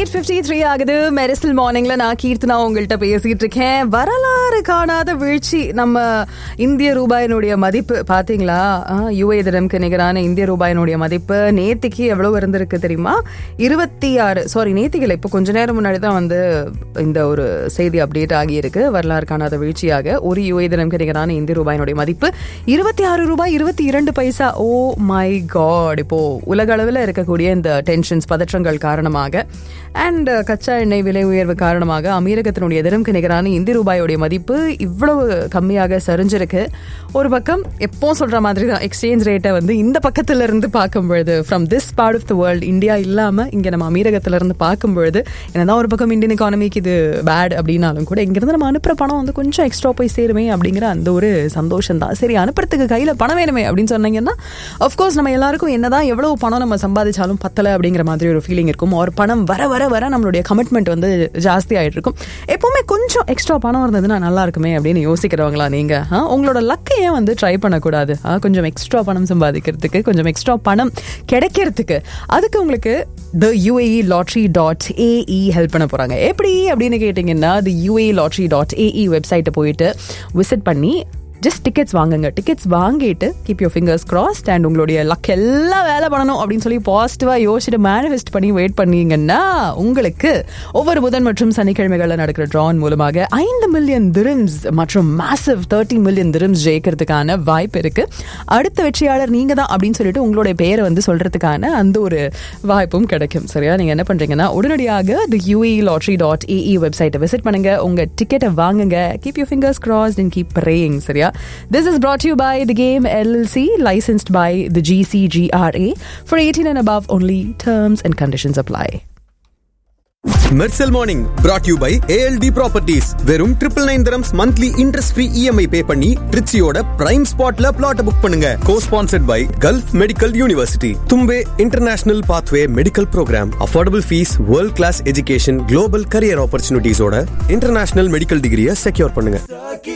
eight fifty three ஆகுது மெரிசல் மார்னிங்ல நான் கீர்த்தனா உங்கள்கிட்ட பேசிட்டு இருக்கேன் வரலாறு காணாத வீழ்ச்சி நம்ம இந்திய ரூபாயினுடைய மதிப்பு பாத்தீங்களா யுஏ தினம்க்கு நிகரான இந்திய ரூபாயினுடைய மதிப்பு நேத்திக்கு எவ்வளவு இருந்திருக்கு தெரியுமா இருபத்தி ஆறு சாரி நேத்திகள் இப்போ கொஞ்ச நேரம் முன்னாடி தான் வந்து இந்த ஒரு செய்தி அப்டேட் ஆகியிருக்கு வரலாறு காணாத வீழ்ச்சியாக ஒரு யுஏ தினம்க்கு நிகரான இந்திய ரூபாயினுடைய மதிப்பு இருபத்தி ஆறு ரூபாய் இருபத்தி இரண்டு பைசா ஓ மை காட் இப்போ உலக அளவில் இருக்கக்கூடிய இந்த டென்ஷன்ஸ் பதற்றங்கள் காரணமாக அண்ட் கச்சா எண்ணெய் விலை உயர்வு காரணமாக அமீரகத்தினுடைய தினம்க்கு நிகரான இந்திய ரூபாயோடைய மதிப்பு இவ்வளவு கம்மியாக சரிஞ்சிருக்கு ஒரு பக்கம் எப்போ சொல்ற மாதிரி தான் எக்ஸ்சேஞ்ச் ரேட்டை வந்து இந்த பக்கத்துல இருந்து பார்க்கும் பொழுது from this part of the world India இல்லாம இங்க நம்ம அமீரகத்துல இருந்து பார்க்கும் பொழுது என்னதான் ஒரு பக்கம் இந்தியன் எக்கானமிக்கு இது பேட் அப்படின்னாலும் கூட இங்கிருந்து நம்ம அனுப்புற பணம் வந்து கொஞ்சம் எக்ஸ்ட்ரா போய் சேருமே அப்படிங்கிற அந்த ஒரு சந்தோஷம் தான் சரி அனுப்புறதுக்கு கையில பணம் வேணுமே அப்படின்னு சொன்னீங்கன்னா அஃப்கோர்ஸ் நம்ம எல்லாருக்கும் என்னதான் எவ்வளவு பணம் நம்ம சம்பாதிச்சாலும் பத்தல அப்படிங்கிற மாதிரி ஒரு ஃபீலிங் இருக்கும் ஒரு பணம் வர வர வர நம்மளுடைய கமிட்மெண்ட் வந்து ஜாஸ்தி ஆயிட்டு இருக்கும் எப்பவுமே கொஞ்சம் எக்ஸ்ட்ரா பணம் இருந்ததுன்னா நல்லா இருக்குமே அப்படின்னு யோசிக்கிறவங்களா நீங்க ஆ, உங்களோட லக்கை ஏன் வந்து ட்ரை பண்ணக்கூடாது ஆ, கொஞ்சம் எக்ஸ்ட்ரா பணம் சம்பாதிக்கிறதுக்கு கொஞ்சம் எக்ஸ்ட்ரா பணம் கிடைக்கிறதுக்கு அதுக்கு உங்களுக்கு the UAE lottery dot AE help பண்ண போறாங்க எப்படி அப்படின்னு கேட்டிங்கன்னா the UAE lottery dot AE வெப்சைட்டை போயிட்டு விசிட் பண்ணி ஜஸ்ட் டிக்கெட்ஸ் வாங்குங்க டிக்கெட்ஸ் வாங்கிட்டு keep your fingers crossed and உங்களுடைய லக் எல்லாம் வேலை பண்ணணும் அப்படின்னு சொல்லி பாசிட்டிவாக யோசிச்சுட்டு மேனிஃபெஸ்ட் பண்ணி வெயிட் பண்ணீங்கன்னா உங்களுக்கு ஒவ்வொரு புதன் மற்றும் சனிக்கிழமைகளில் நடக்கிற ட்ரான் மூலமாக ஐந்து மில்லியன் திரும்ஸ் மற்றும் மேசிவ் தேர்ட்டி மில்லியன் திரும்ஸ் ஜெயிக்கிறதுக்கான வாய்ப்பு இருக்கு அடுத்த வெற்றியாளர் நீங்க தான் அப்படின்னு சொல்லிட்டு உங்களுடைய பெயரை வந்து சொல்றதுக்கான அந்த ஒரு வாய்ப்பும் கிடைக்கும் சரியா நீங்க என்ன பண்றீங்கன்னா உடனடியாக the UAE lottery dot AE வெப்சைட்டை விசிட் பண்ணுங்க உங்க டிக்கெட்டை வாங்குங்க keep you fingers crossed and keep praying சரியா this is brought you by the game LLC licensed by the GCGRA for 18 and above only terms and conditions apply Mersal morning brought you by ALT properties வெறும் triple nine terms monthly interest free EMI pay பண்ணி ட்ரிச்சியோட prime ஸ்பாட்ல flat book பண்ணுங்க co sponsored by Gulf medical university Thumbay international pathway medical programme affordable fees world class education global career ஆப்பர்ச்சுனிட்டிஸோட international medical டிகிரியை secure பண்ணுங்க